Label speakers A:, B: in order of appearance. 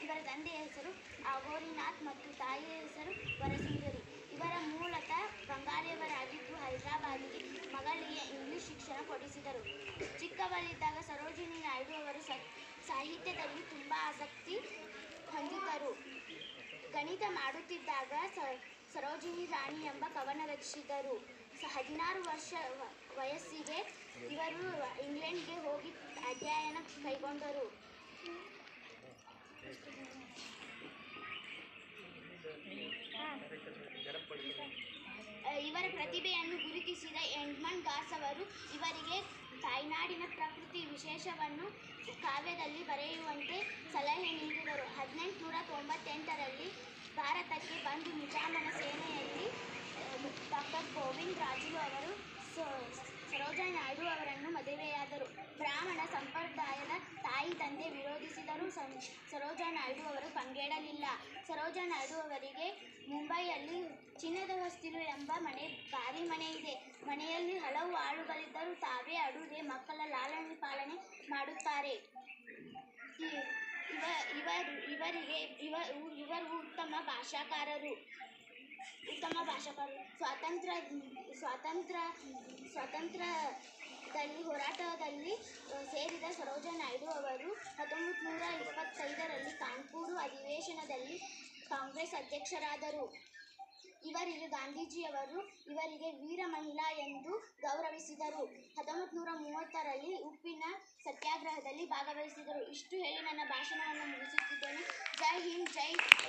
A: ಇವರ ತಂದೆಯ ಹೆಸರು ಅಘೋರಿನಾಥ್ ಮತ್ತು ತಾಯಿಯ ಹೆಸರು ವರಸುಂದರಿ ಇವರ ಮೂಲತಃ ಬಂಗಾಳಿಯವರಾಗಿದ್ದು ಹೈದರಾಬಾದಿಗೆ ಮಗಳಿಗೆ ಇಂಗ್ಲಿಷ್ ಶಿಕ್ಷಣ ಕೊಡಿಸಿದರು ಚಿಕ್ಕವಳಿದ್ದಾಗ ಸರೋಜಿನಿ ನಾಯ್ಡು ಅವರು ಸ- ಸಾಹಿತ್ಯದಲ್ಲಿ ತುಂಬ ಆಸಕ್ತಿ ಹೊಂದಿದ್ದರು ಗಣಿತ ಮಾಡುತ್ತಿದ್ದಾಗ ಸ- ಸರೋಜಿನಿ ರಾಣಿ ಎಂಬ ಕವನ ರಚಿಸಿದರು ಸ- ಹದಿನಾರು ವರ್ಷ ವ- ವಯಸ್ಸಿಗೆ ಇವರು ಇಂಗ್ಲೆಂಡ್ಗೆ ಹೋಗಿ ಅಧ್ಯಯನ ಕೈಗೊಂಡರು ಅ, ಇವರ ಪ್ರತಿಭೆಯನ್ನು ಗುರುತಿಸಿದ ಎಂಡ್ಮನ್ ಗಾಸ್ ಅವರು ಇವರಿಗೆ ತಾಯ್ನಾಡಿನ ಪ್ರಕೃತಿ ವಿಶೇಷವನ್ನು ಕಾವ್ಯದಲ್ಲಿ ಬರೆಯುವಂತೆ ಸಲಹೆ ನೀಡಿದರು ಹದಿನೆಂಟುನೂರ ತೊಂಬತ್ತೆಂಟರಲ್ಲಿ ಭಾರತಕ್ಕೆ ಬಂದು ನಿಜಾಮನ ಸೇನೆಯಲ್ಲಿ ಡಾಕ್ಟರ್ ಗೋವಿಂದ್ ರಾಜುಲು ಅವರು ಸ- ಸರೋಜಾ ನಾಯ್ಡು ಅವರನ್ನು ಮದುವೆಯಾದರು ಬ್ರಾಹ್ಮಣ ಸಂಪ್ರದಾಯದ ತಾಯಿ ತಂದೆ ವಿರೋಧಿಸಿದರೂ ಸಂ- ಸರೋಜಾ ನಾಯ್ಡು ಅವರು ಕಂಗೆಡಲಿಲ್ಲ ಸರೋಜಾ ನಾಯ್ಡು ಅವರಿಗೆ ಮುಂಬೈಯಲ್ಲಿ ಚಿನ್ನದ ಹೊಸ್ತಿಲು ಎಂಬ ಮನೆ ಭಾರಿ ಮನೆ ಇದೆ ಮನೆಯಲ್ಲಿ ಹಲವು ಆಳುಗಳಿದ್ದರೂ ತಾವೇ ಅಡುಗೆ ಮಕ್ಕಳ ಲಾಲನೆ ಪಾಲನೆ ಮಾಡುತ್ತಾರೆ ಇ- ಇವ ಇವರು ಇವರಿಗೆ ಇವ ಇವರು ಉತ್ತಮ ಭಾಷಾಕಾರರು ಉತ್ತಮ ಭಾಷಾಕಾರರು ಸ್ವಾತಂತ್ರ್ಯ ಸ್ವಾತಂತ್ರ್ಯ ಸ್ವಾತಂತ್ರ್ಯದಲ್ಲಿ ಹೋರಾಟದಲ್ಲಿ ಅ, ಸೇರಿದ ಸರೋಜಾ ನಾಯ್ಡು ಅವರು ಹತ್ತೊಂಬತ್ತು ನೂರ ಇಪ್ಪತ್ತೈದರಲ್ಲಿ ಕಾನ್ಪುರ ಅಧಿವೇಶನದಲ್ಲಿ ಕಾಂಗ್ರೆಸ್ ಅಧ್ಯಕ್ಷರಾದರು ಇವರಿಗೆ ಗಾಂಧೀಜಿಯವರು ಇವರಿಗೆ ವೀರ ಮಹಿಳಾ ಎಂದು ಗೌರವಿಸಿದರು ಹತ್ತೊಂಬತ್ತು ನೂರ ಮೂವತ್ತರಲ್ಲಿ ಉಪ್ಪಿನ ಸತ್ಯಾಗ್ರಹದಲ್ಲಿ ಭಾಗವಹಿಸಿದರು ಇಷ್ಟು ಹೇಳಿ ನನ್ನ ಭಾಷಣವನ್ನು ಮುಗಿಸುತ್ತಿದ್ದೇನೆ ಜೈ ಹಿಂದ್ ಜೈ